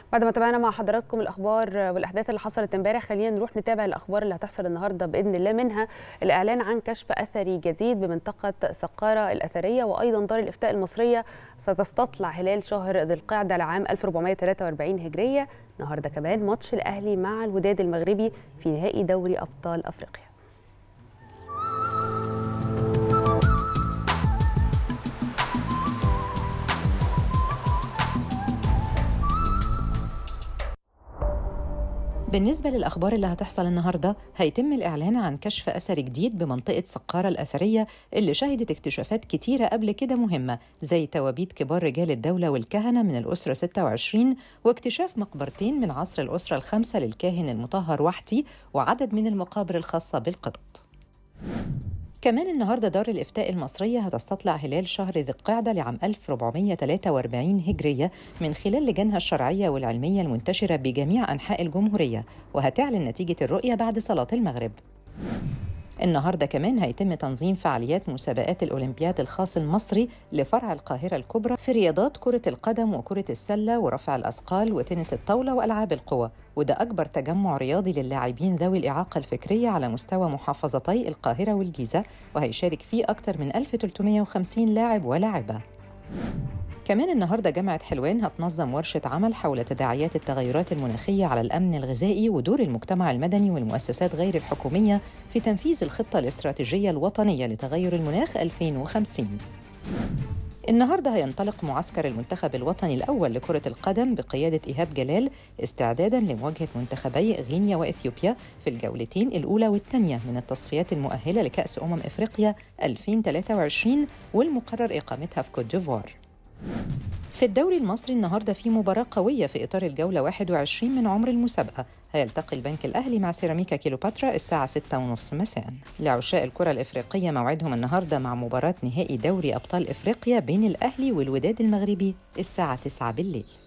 بعد ما تابعنا مع حضراتكم الاخبار والاحداث اللي حصلت امبارح خلينا نروح نتابع الاخبار اللي هتحصل النهارده باذن الله منها الاعلان عن كشف اثري جديد بمنطقه سقاره الاثريه وايضا دار الافتاء المصريه ستستطلع هلال شهر ذي القعده لعام 1443 هجريه النهارده كمان ماتش الاهلي مع الوداد المغربي في نهائي دوري ابطال افريقيا بالنسبة للأخبار اللي هتحصل النهاردة هيتم الإعلان عن كشف أثر جديد بمنطقة سقارة الأثرية اللي شهدت اكتشافات كتيرة قبل كده مهمة زي توابيت كبار رجال الدولة والكهنة من الأسرة 26 واكتشاف مقبرتين من عصر الأسرة الخامسة للكاهن المطهر وحدي وعدد من المقابر الخاصة بالقطط كمان النهارده دار الإفتاء المصرية هتستطلع هلال شهر ذي القعدة لعام 1443 هجرية من خلال لجانها الشرعية والعلمية المنتشرة بجميع أنحاء الجمهورية وهتعلن نتيجة الرؤية بعد صلاة المغرب. النهارده كمان هيتم تنظيم فعاليات مسابقات الاولمبياد الخاص المصري لفرع القاهره الكبرى في رياضات كره القدم وكره السله ورفع الاثقال وتنس الطاوله والعاب القوى وده اكبر تجمع رياضي للاعبين ذوي الاعاقه الفكريه على مستوى محافظتي القاهره والجيزه وهيشارك فيه اكثر من 1350 لاعب ولاعبه كمان النهارده جامعة حلوان هتنظم ورشة عمل حول تداعيات التغيرات المناخية على الأمن الغذائي ودور المجتمع المدني والمؤسسات غير الحكومية في تنفيذ الخطة الاستراتيجية الوطنية لتغير المناخ 2050. النهارده هينطلق معسكر المنتخب الوطني الأول لكرة القدم بقيادة إيهاب جلال استعدادا لمواجهة منتخبي غينيا وإثيوبيا في الجولتين الأولى والثانية من التصفيات المؤهلة لكأس أمم إفريقيا 2023 والمقرر إقامتها في كوت ديفوار. في الدوري المصري النهارده في مباراة قوية في إطار الجولة 21 من عمر المسابقة هيلتقي البنك الأهلي مع سيراميكا كيلوباترا الساعة 6:30 مساء لعشاء الكرة الإفريقية موعدهم النهارده مع مباراة نهائي دوري أبطال إفريقيا بين الأهلي والوداد المغربي الساعة 9 بالليل